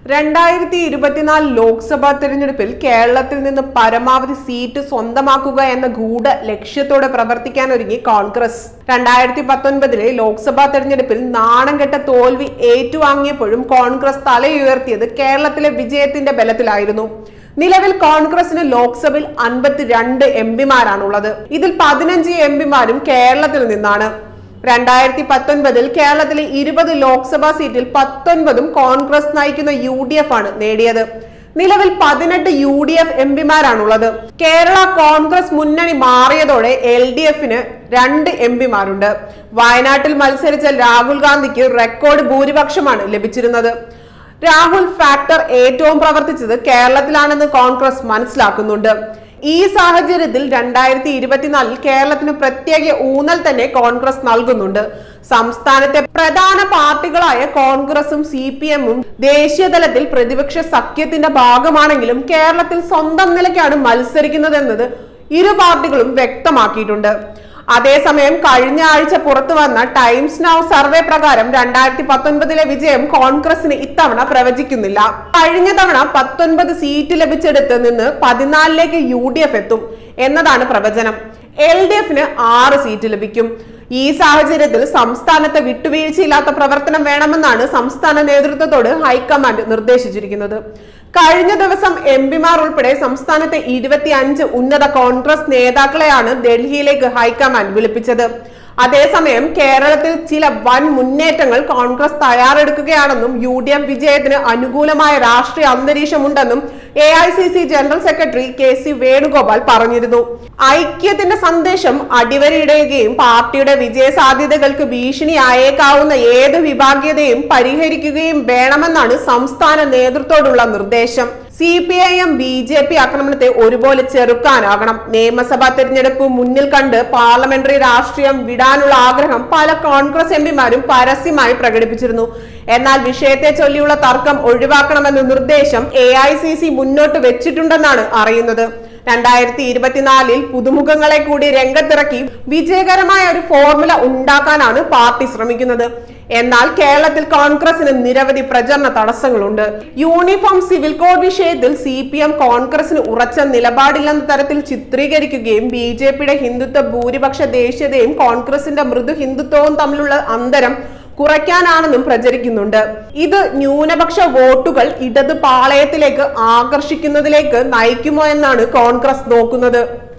രണ്ടായിരത്തി ഇരുപത്തിനാല് ലോക്സഭാ തെരഞ്ഞെടുപ്പിൽ കേരളത്തിൽ നിന്ന് പരമാവധി സീറ്റ് സ്വന്തമാക്കുക എന്ന ഗൂഢ ലക്ഷ്യത്തോടെ പ്രവർത്തിക്കാൻ ഒരുങ്ങി കോൺഗ്രസ് രണ്ടായിരത്തി പത്തൊൻപതിലെ ലോക്സഭാ തെരഞ്ഞെടുപ്പിൽ നാണം കെട്ട തോൽവി ഏറ്റുവാങ്ങിയപ്പോഴും കോൺഗ്രസ് തലയുയർത്തിയത് കേരളത്തിലെ വിജയത്തിന്റെ ബലത്തിലായിരുന്നു നിലവിൽ കോൺഗ്രസിന് ലോക്സഭയിൽ അൻപത്തിരണ്ട് എം പിമാരാണുള്ളത് ഇതിൽ പതിനഞ്ച് എം പിമാരും കേരളത്തിൽ നിന്നാണ് രണ്ടായിരത്തി പത്തൊൻപതിൽ കേരളത്തിലെ ഇരുപത് ലോക്സഭാ സീറ്റിൽ പത്തൊൻപതും കോൺഗ്രസ് നയിക്കുന്ന യു ഡി എഫ് ആണ് നേടിയത് നിലവിൽ പതിനെട്ട് യു ഡി എഫ് എം പിമാരാണുള്ളത് കേരള കോൺഗ്രസ് മുന്നണി മാറിയതോടെ എൽ ഡി എഫിന് രണ്ട് എം പിമാരുണ്ട് വയനാട്ടിൽ മത്സരിച്ച രാഹുൽ ഗാന്ധിക്ക് റെക്കോർഡ് ഭൂരിപക്ഷമാണ് ലഭിച്ചിരുന്നത് രാഹുൽ ഫാക്ടർ ഏറ്റവും പ്രവർത്തിച്ചത് കേരളത്തിലാണെന്ന് കോൺഗ്രസ് മനസ്സിലാക്കുന്നുണ്ട് ഈ സാഹചര്യത്തിൽ രണ്ടായിരത്തി ഇരുപത്തിനാലിൽ കേരളത്തിന് പ്രത്യേക ഊന്നൽ തന്നെ കോൺഗ്രസ് നൽകുന്നുണ്ട് സംസ്ഥാനത്തെ പ്രധാന പാർട്ടികളായ കോൺഗ്രസും സി പി എമ്മും ദേശീയ തലത്തിൽ പ്രതിപക്ഷ സഖ്യത്തിന്റെ ഭാഗമാണെങ്കിലും കേരളത്തിൽ സ്വന്തം നിലയ്ക്കാണ് മത്സരിക്കുന്നതെന്നത് ഇരു പാർട്ടികളും വ്യക്തമാക്കിയിട്ടുണ്ട് അതേസമയം കഴിഞ്ഞ ആഴ്ച പുറത്തു വന്ന ടൈംസ് നൗ സർവേ പ്രകാരം രണ്ടായിരത്തി പത്തൊൻപതിലെ വിജയം കോൺഗ്രസിന് ഇത്തവണ പ്രവചിക്കുന്നില്ല കഴിഞ്ഞ തവണ പത്തൊൻപത് സീറ്റ് ലഭിച്ചെടുത്ത് നിന്ന് പതിനാലിലേക്ക് യു ഡി എഫ് എത്തും എന്നതാണ് പ്രവചനം എൽ ഡി എഫിന് ആറ് സീറ്റ് ലഭിക്കും ഈ സാഹചര്യത്തിൽ സംസ്ഥാനത്തെ വിട്ടുവീഴ്ചയില്ലാത്ത പ്രവർത്തനം വേണമെന്നാണ് സംസ്ഥാന നേതൃത്വത്തോട് ഹൈക്കമാൻഡ് നിർദ്ദേശിച്ചിരിക്കുന്നത് കഴിഞ്ഞ ദിവസം എം പിമാർ ഉൾപ്പെടെ സംസ്ഥാനത്തെ ഇരുപത്തി അഞ്ച് ഉന്നത കോൺഗ്രസ് നേതാക്കളെയാണ് ഡൽഹിയിലേക്ക് ഹൈക്കമാൻഡ് വിളിപ്പിച്ചത് അതേസമയം കേരളത്തിൽ ചില വൻ മുന്നേറ്റങ്ങൾ കോൺഗ്രസ് തയ്യാറെടുക്കുകയാണെന്നും യു ഡി എഫ് വിജയത്തിന് അനുകൂലമായ രാഷ്ട്രീയ അന്തരീക്ഷമുണ്ടെന്നും A I C C general secretary K C Venugopal പറഞ്ഞിരുന്നു ഐക്യത്തിന്റെ സന്ദേശം അടിവരയിടുകയും പാർട്ടിയുടെ വിജയ സാധ്യതകൾക്ക് ഭീഷണിയായേക്കാവുന്ന ഏത് വിഭാഗീയതയും പരിഹരിക്കുകയും വേണമെന്നാണ് സംസ്ഥാന നേതൃത്വത്തോടുള്ള നിർദ്ദേശം C P I M B J P ആക്രമണത്തെ ഒരുപോലെ ചെറുക്കാനാകണം നിയമസഭാ തെരഞ്ഞെടുപ്പ് മുന്നിൽ കണ്ട് പാർലമെന്ററി രാഷ്ട്രീയം വിടാനുള്ള ആഗ്രഹം പല കോൺഗ്രസ് എം പിമാരും പരസ്യമായി പ്രകടിപ്പിച്ചിരുന്നു എന്നാൽ വിഷയത്തെ ചൊല്ലിയുള്ള തർക്കം ഒഴിവാക്കണമെന്ന നിർദ്ദേശം എ ഐ സി സി മുന്നോട്ട് വെച്ചിട്ടുണ്ടെന്നാണ് അറിയുന്നത് രണ്ടായിരത്തി ഇരുപത്തിനാലിൽ പുതുമുഖങ്ങളെ കൂടി രംഗത്തിറക്കി വിജയകരമായ ഒരു ഫോർമുല ഉണ്ടാക്കാനാണ് പാർട്ടി ശ്രമിക്കുന്നത് എന്നാൽ കേരളത്തിൽ കോൺഗ്രസിന് നിരവധി പ്രചരണ തടസ്സങ്ങളുണ്ട് യൂണിഫോം സിവിൽ കോഡ് വിഷയത്തിൽ സി പി എം കോൺഗ്രസിന് ഉറച്ച നിലപാടില്ലെന്ന തരത്തിൽ ചിത്രീകരിക്കുകയും ബി ജെ പിയുടെ ഹിന്ദുത്വ ഭൂരിപക്ഷ ദേശീയതയും കോൺഗ്രസിന്റെ മൃദു ഹിന്ദുത്വവും തമ്മിലുള്ള അന്തരം കുറയ്ക്കാനാണെന്നും പ്രചരിക്കുന്നുണ്ട് ഇത് ന്യൂനപക്ഷ വോട്ടുകൾ ഇടത് പാളയത്തിലേക്ക് ആകർഷിക്കുന്നതിലേക്ക് നയിക്കുമോ എന്നാണ് കോൺഗ്രസ് നോക്കുന്നത്